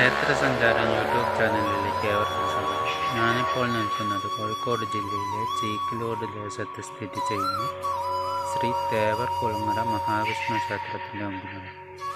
ക്ഷേത്ര സഞ്ചാരം യൂട്യൂബ് ചാനലിലേക്ക് ഏവർക്കും സ്വാഗതം ഞാനിപ്പോൾ നിൽക്കുന്നത് കോഴിക്കോട് ജില്ലയിലെ ചീക്കിലോട് ദേശത്ത് സ്ഥിതി ചെയ്യുന്ന ശ്രീ തേവർ കുളങ്ങര മഹാവിഷ്ണു ക്ഷേത്രത്തിൻ്റെ മുമ്പിലാണ്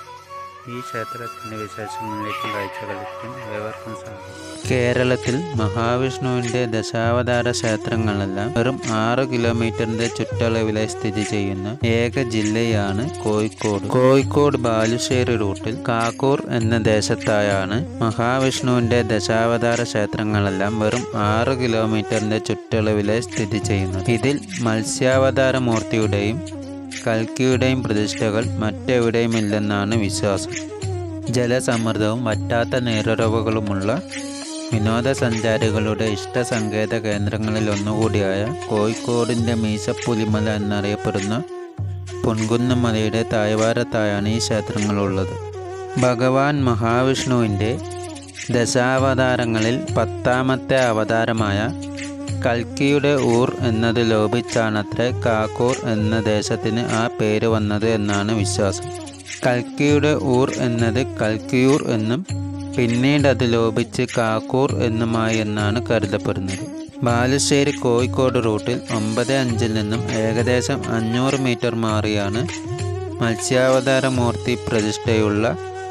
ഈ ക്ഷേത്രത്തിൻ്റെ വിശേഷങ്ങളിലേക്കും കാഴ്ചകളിലേക്കും ഏവർക്കും സ്വാഗതം കേരളത്തിൽ മഹാവിഷ്ണുവിൻ്റെ ദശാവതാര ക്ഷേത്രങ്ങളെല്ലാം വെറും ആറ് കിലോമീറ്ററിന്റെ ചുറ്റളവിലായി സ്ഥിതി ചെയ്യുന്ന ഏക ജില്ലയാണ് കോഴിക്കോട് കോഴിക്കോട് ബാലുശ്ശേരി റൂട്ടിൽ കാക്കൂർ എന്ന ദേശത്തായാണ് മഹാവിഷ്ണുവിന്റെ ദശാവതാര ക്ഷേത്രങ്ങളെല്ലാം വെറും ആറ് കിലോമീറ്ററിന്റെ ചുറ്റളവിലായി സ്ഥിതി ചെയ്യുന്നത് ഇതിൽ മത്സ്യാവതാര മൂർത്തിയുടെയും കൽക്കിയുടെയും പ്രതിഷ്ഠകൾ മറ്റെവിടെയുമില്ലെന്നാണ് വിശ്വാസം ജലസമ്മർദ്ദവും വറ്റാത്ത നീരുറവുകളുമുള്ള വിനോദസഞ്ചാരികളുടെ ഇഷ്ടസങ്കേത കേന്ദ്രങ്ങളിൽ ഒന്നുകൂടിയായ കോഴിക്കോടിൻ്റെ മീശപ്പുലിമല എന്നറിയപ്പെടുന്ന പൊൻകുന്നമലയുടെ താഴ്വാരത്തായാണ് ഈ ക്ഷേത്രങ്ങളുള്ളത് ഭഗവാൻ മഹാവിഷ്ണുവിൻ്റെ ദശാവതാരങ്ങളിൽ പത്താമത്തെ അവതാരമായ കൽക്കിയുടെ ഊർ എന്നത് ലോപിച്ചാണത്രേ കാക്കൂർ എന്ന ദേശത്തിന് ആ പേര് വന്നത് എന്നാണ് വിശ്വാസം കൽക്കിയുടെ ഊർ എന്നത് കൽക്കിയൂർ എന്നും പിന്നീട് അത് ലോപിച്ച് കാക്കൂർ എന്നുമായി എന്നാണ് കരുതപ്പെടുന്നത് ബാലുശ്ശേരി കോഴിക്കോട് റൂട്ടിൽ ഒമ്പത് അഞ്ചിൽ നിന്നും ഏകദേശം അഞ്ഞൂറ് മീറ്റർ മാറിയാണ് മത്സ്യാവതാര മൂർത്തി പ്രതിഷ്ഠയുള്ള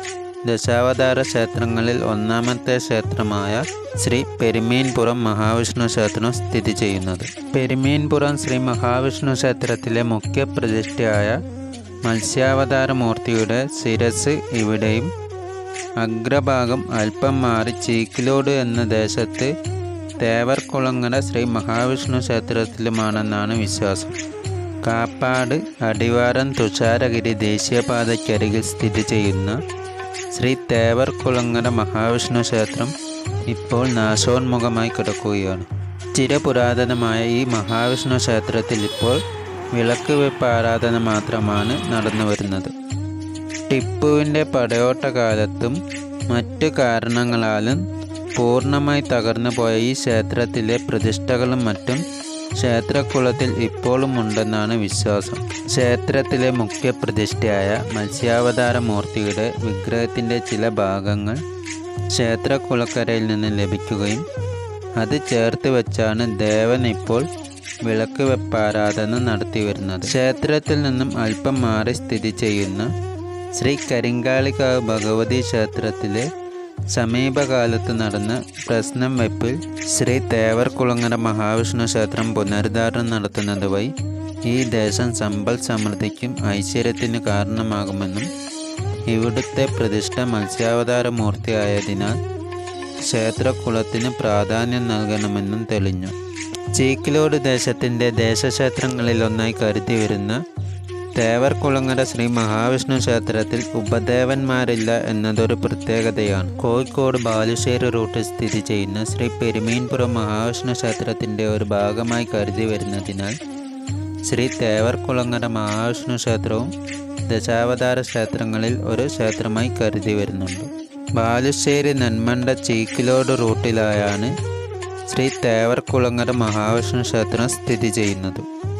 ദശാവതാര ക്ഷേത്രങ്ങളിൽ ഒന്നാമത്തെ ക്ഷേത്രമായ ശ്രീ പെരുമീൻപുറം മഹാവിഷ്ണു ക്ഷേത്രം സ്ഥിതി ചെയ്യുന്നത് പെരുമീൻപുറം ശ്രീ മഹാവിഷ്ണു ക്ഷേത്രത്തിലെ മുഖ്യ പ്രതിഷ്ഠയായ മത്സ്യാവതാര മൂർത്തിയുടെ ശിരസ് ഇവിടെയും അഗ്രഭാഗം അല്പം മാറി ചീക്കിലോട് എന്ന ദേശത്ത് തേവർകുളങ്ങര ശ്രീ മഹാവിഷ്ണു ക്ഷേത്രത്തിലുമാണെന്നാണ് വിശ്വാസം കാപ്പാട് അടിവാരം തുഷാരഗിരി ദേശീയപാതയ്ക്കരികിൽ സ്ഥിതി ചെയ്യുന്ന ശ്രീ തേവർ കുളങ്ങര മഹാവിഷ്ണു ക്ഷേത്രം ഇപ്പോൾ നാശോന്മുഖമായി കിടക്കുകയാണ് ചിരപുരാതനമായ ഈ മഹാവിഷ്ണു ക്ഷേത്രത്തിൽ ഇപ്പോൾ വിളക്ക് വെപ്പ് ആരാധന മാത്രമാണ് നടന്നു വരുന്നത് ടിപ്പുവിൻ്റെ പടയോട്ട കാലത്തും മറ്റു കാരണങ്ങളാലും പൂർണ്ണമായി തകർന്നു പോയ ഈ ക്ഷേത്രത്തിലെ പ്രതിഷ്ഠകളും മറ്റും ക്ഷേത്രക്കുളത്തിൽ ഇപ്പോഴും ഉണ്ടെന്നാണ് വിശ്വാസം ക്ഷേത്രത്തിലെ മുഖ്യ പ്രതിഷ്ഠയായ മത്സ്യാവതാര മൂർത്തിയുടെ വിഗ്രഹത്തിൻ്റെ ചില ഭാഗങ്ങൾ ക്ഷേത്രക്കുളക്കരയിൽ നിന്ന് ലഭിക്കുകയും അത് ചേർത്ത് വെച്ചാണ് ദേവൻ ഇപ്പോൾ വിളക്ക് വെപ്പാരാധന നടത്തി വരുന്നത് ക്ഷേത്രത്തിൽ നിന്നും അല്പം മാറി സ്ഥിതി ചെയ്യുന്ന ശ്രീ കരിങ്കാളിക്കാവ് ഭഗവതി ക്ഷേത്രത്തിലെ സമീപകാലത്ത് നടന്ന പ്രശ്നം വെപ്പിൽ ശ്രീ തേവർകുളങ്ങര മഹാവിഷ്ണു ക്ഷേത്രം പുനരുദ്ധാരണം നടത്തുന്നത് വഴി ഈ ദേശം സമ്പൽ സമൃദ്ധിക്കും ഐശ്വര്യത്തിന് കാരണമാകുമെന്നും ഇവിടുത്തെ പ്രതിഷ്ഠ മത്സ്യാവതാര മൂർത്തിയായതിനാൽ ക്ഷേത്രക്കുളത്തിന് പ്രാധാന്യം നൽകണമെന്നും തെളിഞ്ഞു ചീക്കിലോട് ദേശത്തിൻ്റെ ദേശക്ഷേത്രങ്ങളിലൊന്നായി കരുതി വരുന്ന തേവർകുളങ്ങര ശ്രീ മഹാവിഷ്ണു ക്ഷേത്രത്തിൽ ഉപദേവന്മാരില്ല എന്നതൊരു പ്രത്യേകതയാണ് കോഴിക്കോട് ബാലുശ്ശേരി റൂട്ടിൽ സ്ഥിതി ചെയ്യുന്ന ശ്രീ പെരുമീൻപുരം മഹാവിഷ്ണു ക്ഷേത്രത്തിൻ്റെ ഒരു ഭാഗമായി കരുതി വരുന്നതിനാൽ ശ്രീ തേവർകുളങ്ങര മഹാവിഷ്ണു ക്ഷേത്രവും ദശാവതാര ക്ഷേത്രങ്ങളിൽ ഒരു ക്ഷേത്രമായി കരുതി വരുന്നുണ്ട് ബാലുശ്ശേരി നെന്മണ്ട ചീക്കിലോട് റൂട്ടിലായാണ് ശ്രീ തേവർകുളങ്ങര മഹാവിഷ്ണു ക്ഷേത്രം സ്ഥിതി ചെയ്യുന്നത്